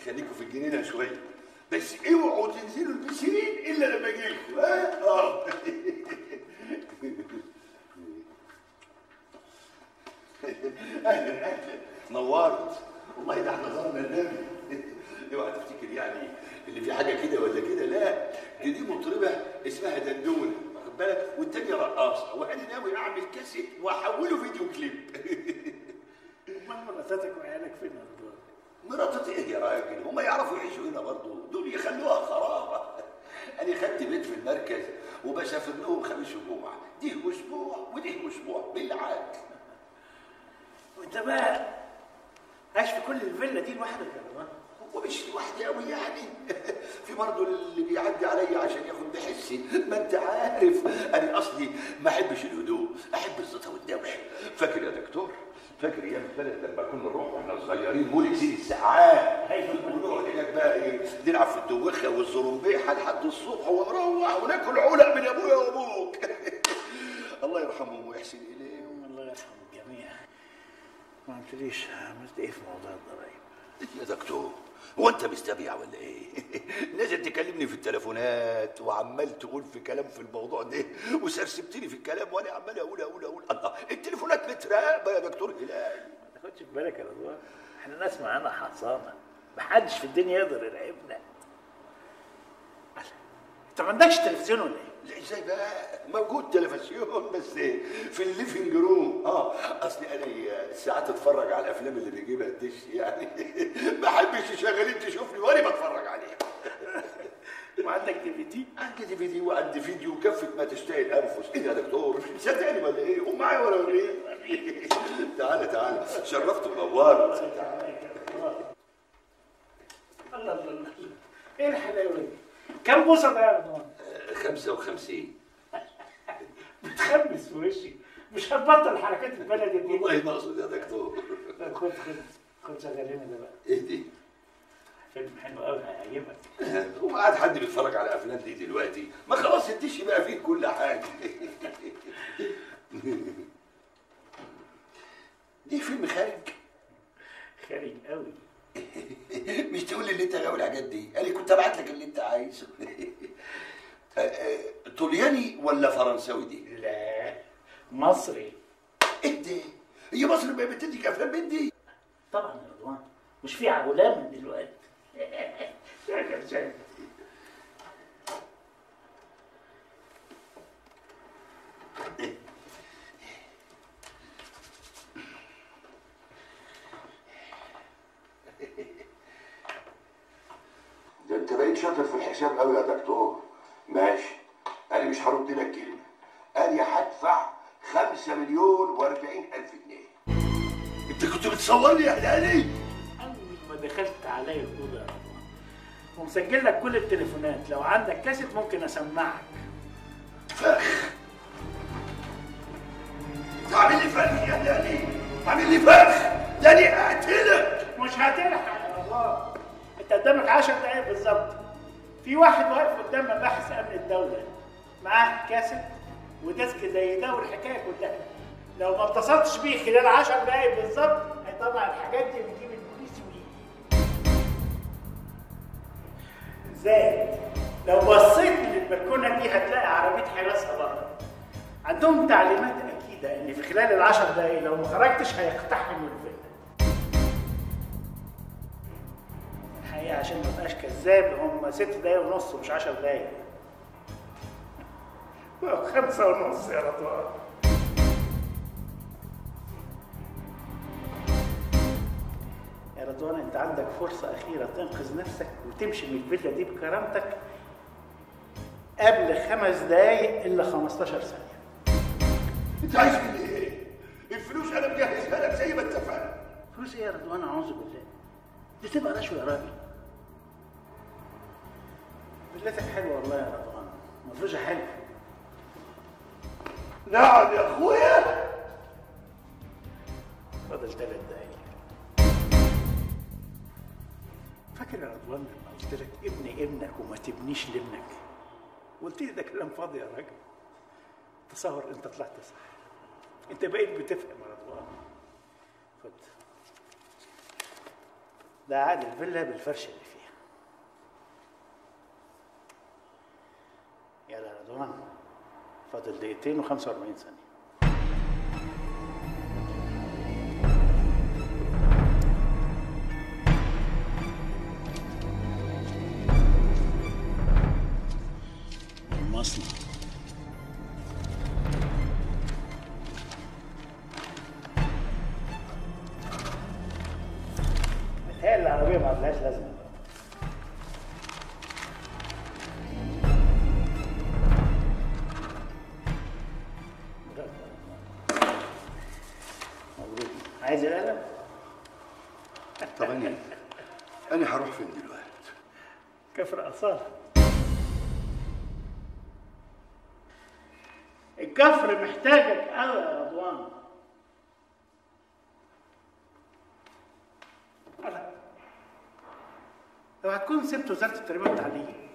خليكم في الجنينه شويه بس اوعوا تنزلوا البسين الا لما اجي لكم ها اه اهلا اهلا نورت والله ده احنا زرنا النبي اوعى تفتكر يعني اللي في حاجه كده ولا كده لا دي, دي مطربه اسمها دندونه واخد بالك والتانيه رقاصه وانا ناوي اعمل كاسيت واحوله فيديو كليب امال مراتاتك وعيالك فين يا رضوان؟ مراتي ايه يا راجل هم يعرفوا يعيشوا هنا برضه دول يخلوها خرابه انا خدت بيت في المركز وبسافر لهم خميس وجمعه دي اسبوع ودي اسبوع بالعكس وانت بقى عايش في كل الفيلا دي لوحدك يا رضوان؟ ومش لوحدي قوي يعني في برضه اللي بيعدي عليا عشان ياخد بحسي ما انت عارف انا اصلي ما احبش الهدوء احب الزيطه والدوشه فاكر يا دكتور فاكر ايام البلد لما كنا نروح واحنا صغيرين مول سيدي الساعات ونقعد هناك بقى ايه نلعب في الدوخه والزرمبيحه لحد الصبح ونروح وناكل علق من ابويا وابوك الله يرحمهم ويحسن اليهم الله يرحم الجميع ما قلتليش عملت ايه في موضوع الضرايب؟ يا دكتور هو انت مستبيع ولا ايه؟ نازل تكلمني في التليفونات وعمال تقول في كلام في الموضوع ده وسرسبتني في الكلام وانا عمال اقول اقول اقول الله التليفونات متراقبه يا دكتور هلال ما تاخدش في بالك يا رضوان احنا ناس معانا حصانه محدش في الدنيا يقدر يراقبنا انت ما عندكش تلفزيون ولا ايه؟ لا ازاي بقى موجود تلفزيون بس في الليفنج روم اه اصلي انا ساعات اتفرج على الافلام اللي بيجيبها الدش يعني ما احبش شغالين تشوفني وانا بتفرج عليها وعندك دي في دي؟ عندي دي في دي وعندي فيديو كفة ما تشتهي الانفس ايه يا دكتور مش مصدقني ولا ايه قوم معايا ولا ولا ايه تعالى تعالى شرفت ونورت الله الله الله ايه الحلاوه دي؟ كم بوصه ده يا رضوان؟ 55 بتخمس في وشي مش هتبطل حركات البلد دي والله ما اقصد يا دكتور طب خد خد خد شغلنا ده بقى ايه دي فيلم حلو قوي هيعجبك هو قاعد حد بيتفرج على افلام دي دلوقتي ما خلاص الدش بقى فيه كل حاجه دي فيلم خارج خارج قوي مش تقول لي اللي انت غاوي الحاجات دي قال لي كنت ابعت لك اللي انت عايزه آه، آه، طلياني ولا فرنساوي دي لا مصري ايه ده هي مصر بقى بتديك افلام من دي طبعا يا رضوان مش في عولام من دلوقتي شغل شغل ده انت بقيت شاطر في الحساب قوي يا دكتور ماشي انا مش هرد لك كلمه انا هدفع خمسة مليون واربعين الف جنيه انت كنت بتصورني يا هلالي اول ما دخلت عليا الاوضه يا رضوان ومسجل لك كل التليفونات لو عندك كاسيت ممكن اسمعك فخ تعمل لي فخ يا هلالي تعمل لي فخ ده انا اقتلك مش هتلحق يا رضوان انت قدامك 10 دقايق بالظبط في واحد واقف قدام مباحث امن الدوله معاه كاسيت وديسك زي ده والحكايه كلها لو ما اتصلتش بيه خلال 10 دقايق بالظبط هيطلع الحاجات دي ويجيب البوليس ويجي زائد لو بصيت من البلكونه دي هتلاقي عربيه حراسه بره عندهم تعليمات اكيده ان في خلال العشر دقايق لو ما خرجتش هيقتحموا الفيلا الحقيقه عشان ما ابقاش كذاب هم ست دقايق ونص مش عشر دقايق بقوا خمسة ونص يا رضوان يا رضوان انت عندك فرصة أخيرة تنقذ نفسك وتمشي من الفيلا دي بكرامتك قبل خمس دقايق إلا 15 ثانية انت عايز مني ايه الفلوس انا مجهزها لك زي ما اتفقنا فلوس ايه يا رضوان أعوذ بالله دي تبقى رشوة يا راجل فيلتك حلوة والله يا رضوان مفروشة حلوة نعم يا اخويا فاضل ثلاث دقايق فاكر يا رضوان لما قلت لك ابني ابنك وما تبنيش لابنك قلت لي ده كلام فاضي يا راجل تصور انت طلعت صح انت بقيت بتفهم يا رضوان خد ده عقد الفيلا بالفرش اللي فيها يلا يا رضوان فاضل دقيقتين و45 ثانية المصنع متهيألي العربية ما عندهاش لازمة مبروك عايز القلم؟ طب انا انا هروح فين دلوقتي كفر أصالة الكفر محتاجك قوي يا رضوان ألا لو هتكون سبت وزارة التربية والتعليم